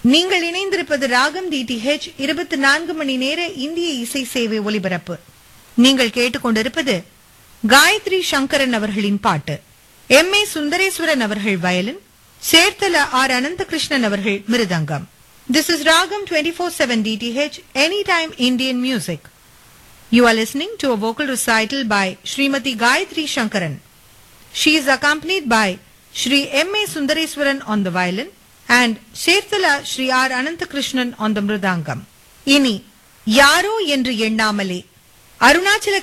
நீங்கள் இணைந்திருப்பது ராகம் டிடிஹெச் இருபத்தி நான்கு மணி நேர இந்திய இசை சேவை ஒலிபரப்பு நீங்கள் கேட்டுக்கொண்டிருப்பது காயத்ரி சங்கரன் அவர்களின் பாட்டு எம் ஏ சுந்தரேஸ்வரன் அவர்கள் வயலின் சேர்த்தல ஆர் அனந்தகிருஷ்ணன் அவர்கள் mridangam this is Raagam twenty four seven DTH any time Indian music you are listening to a vocal recital by Srimathi Gayathri Sankaran She is accompanied by Shri M. A. Sundareswaran on the violin and Sherthala Shri R. Ananthakrishnan on the mridangam. இனி யாரோ என்று எண்ணாமலே அருணாச்சல